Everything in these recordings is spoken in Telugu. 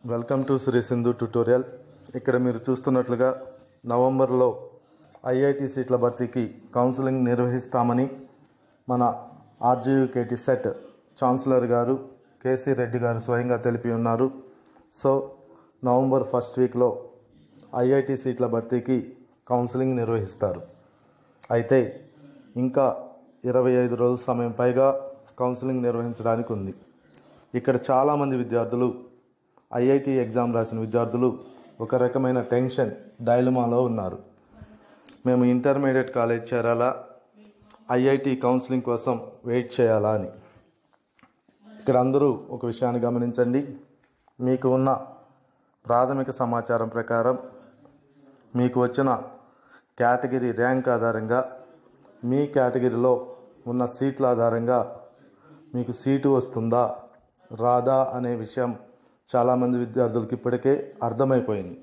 welcome to Sri Sindhu tutorial ఇక్కడ మీరు చూస్తున్నట్లుగా నవంబర్లో ఐఐటి సీట్ల భర్తీకి కౌన్సిలింగ్ నిర్వహిస్తామని మన ఆర్జీయుకేటి సెట్ ఛాన్సలర్ గారు కేసీ రెడ్డి గారు స్వయంగా తెలిపి ఉన్నారు సో నవంబర్ ఫస్ట్ వీక్లో ఐఐటి సీట్ల భర్తీకి కౌన్సిలింగ్ నిర్వహిస్తారు అయితే ఇంకా ఇరవై ఐదు రోజుల సమయం పైగా కౌన్సిలింగ్ నిర్వహించడానికి ఉంది ఇక్కడ చాలామంది విద్యార్థులు ఐఐటి ఎగ్జామ్ రాసిన విద్యార్థులు ఒక రకమైన టెన్షన్ డైలమాలో ఉన్నారు మేము ఇంటర్మీడియట్ కాలేజ్ చేరాలా ఐఐటి కౌన్సిలింగ్ కోసం వెయిట్ చేయాలా అని ఇక్కడ అందరూ ఒక విషయాన్ని గమనించండి మీకు ఉన్న ప్రాథమిక సమాచారం ప్రకారం మీకు వచ్చిన కేటగిరీ ర్యాంక్ ఆధారంగా మీ కేటగిరీలో ఉన్న సీట్ల ఆధారంగా మీకు సీటు వస్తుందా రాదా అనే విషయం చాలామంది విద్యార్థులకు ఇప్పటికే అర్థమైపోయింది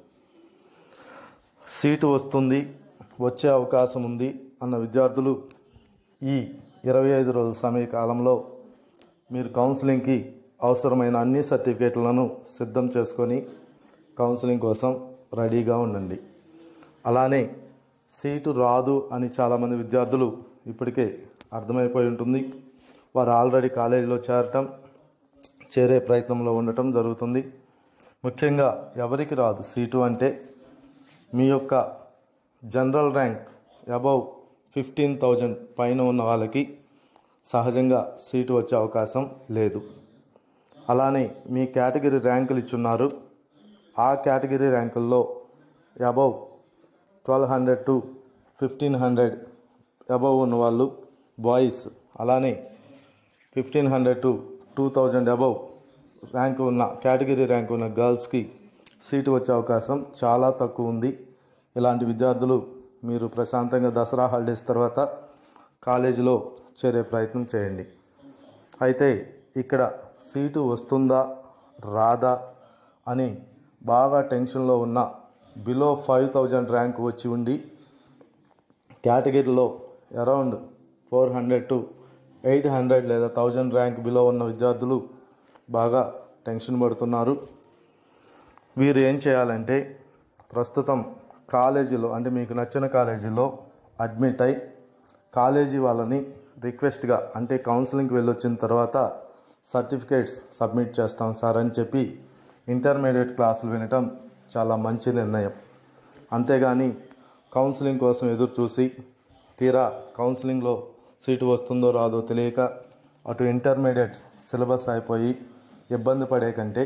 సీటు వస్తుంది వచ్చే అవకాశం ఉంది అన్న విద్యార్థులు ఈ ఇరవై ఐదు రోజుల సమయ కాలంలో మీరు కౌన్సిలింగ్కి అవసరమైన అన్ని సర్టిఫికేట్లను సిద్ధం చేసుకొని కౌన్సిలింగ్ కోసం రెడీగా ఉండండి అలానే సీటు రాదు అని చాలామంది విద్యార్థులు ఇప్పటికే అర్థమైపోయి ఉంటుంది వారు ఆల్రెడీ కాలేజీలో చేరటం చేరే ప్రయత్నంలో ఉండటం జరుగుతుంది ముఖ్యంగా ఎవరికి రాదు సీటు అంటే మీ యొక్క general rank above fifteen thousand పైన ఉన్న వాళ్ళకి సహజంగా సీటు వచ్చే అవకాశం లేదు అలానే మీ కేటగిరీ ర్యాంకులు ఇచ్చున్నారు ఆ కేటగిరీ ర్యాంకుల్లో above twelve hundred to fifteen hundred above ఉన్న వాళ్ళు బాయ్స్ అలానే fifteen hundred to two thousand above rank ఉన్న కేటగిరీ ర్యాంక్ ఉన్న గర్ల్స్కి సీటు వచ్చే అవకాశం చాలా తక్కువ ఉంది ఇలాంటి విద్యార్థులు మీరు ప్రశాంతంగా దసరా హాలిడేస్ తర్వాత కాలేజీలో చేరే ప్రయత్నం చేయండి అయితే ఇక్కడ సీటు వస్తుందా రాదా అని బాగా టెన్షన్లో ఉన్న బిలో ఫైవ్ థౌజండ్ ర్యాంక్ వచ్చి ఉండి కేటగిరీలో around four hundred to eight hundred లేదా థౌజండ్ ర్యాంక్ బిలో ఉన్న విద్యార్థులు బాగా టెన్షన్ పడుతున్నారు వీరు ఏం చేయాలంటే ప్రస్తుతం కాలేజీలో అంటే మీకు నచ్చిన కాలేజీలో అడ్మిట్ అయి కాలేజీ వాళ్ళని రిక్వెస్ట్గా అంటే కౌన్సిలింగ్కి వెళ్ళొచ్చిన తర్వాత సర్టిఫికేట్స్ సబ్మిట్ చేస్తాం సార్ అని చెప్పి ఇంటర్మీడియట్ క్లాసులు వినటం చాలా మంచి నిర్ణయం అంతేగాని కౌన్సిలింగ్ కోసం ఎదురు చూసి తీరా కౌన్సిలింగ్లో సీటు వస్తుందో రాదో తెలియక అటు ఇంటర్మీడియట్ సిలబస్ అయిపోయి ఇబ్బంది పడే కంటే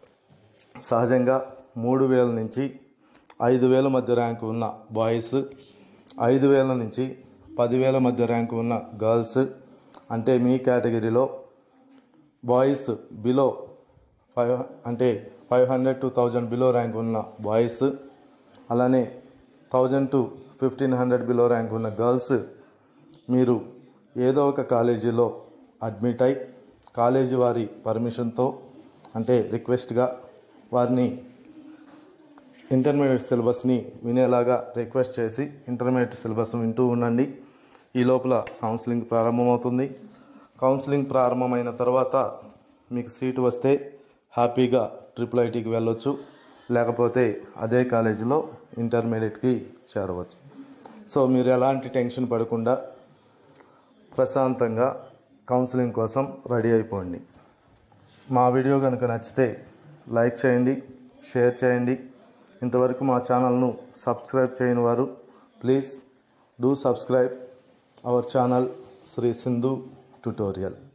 సహజంగా మూడు వేల నుంచి ఐదు వేల మధ్య ర్యాంకు ఉన్న బాయ్స్ ఐదు వేల నుంచి పదివేల మధ్య ర్యాంకు ఉన్న గర్ల్స్ అంటే మీ కేటగిరీలో బాయ్స్ బిలో ఫైవ్ అంటే five hundred to thousand below rank ఉన్న బాయ్స్ అలానే thousand to fifteen hundred below rank ఉన్న గర్ల్స్ మీరు ఏదో ఒక కాలేజీలో అడ్మిట్ అయి కాలేజీ వారి పర్మిషన్తో అంటే రిక్వెస్ట్గా వారిని ఇంటర్మీడియట్ సిలబస్ని వినేలాగా రిక్వెస్ట్ చేసి ఇంటర్మీడియట్ సిలబస్ వింటూ ఉండండి ఈ లోపల కౌన్సిలింగ్ ప్రారంభమవుతుంది కౌన్సిలింగ్ ప్రారంభమైన తర్వాత మీకు సీటు వస్తే హ్యాపీగా ట్రిపుల్ ఐటీకి వెళ్ళొచ్చు లేకపోతే అదే కాలేజీలో ఇంటర్మీడియట్కి చేరవచ్చు సో మీరు ఎలాంటి టెన్షన్ పడకుండా ప్రశాంతంగా కౌన్సిలింగ్ కోసం రెడీ అయిపోండి మా వీడియో కనుక నచ్చితే లైక్ చేయండి షేర్ చేయండి ఇంతవరకు మా ఛానల్ను సబ్స్క్రైబ్ చేయని వారు please do subscribe our channel Sri Sindhu tutorial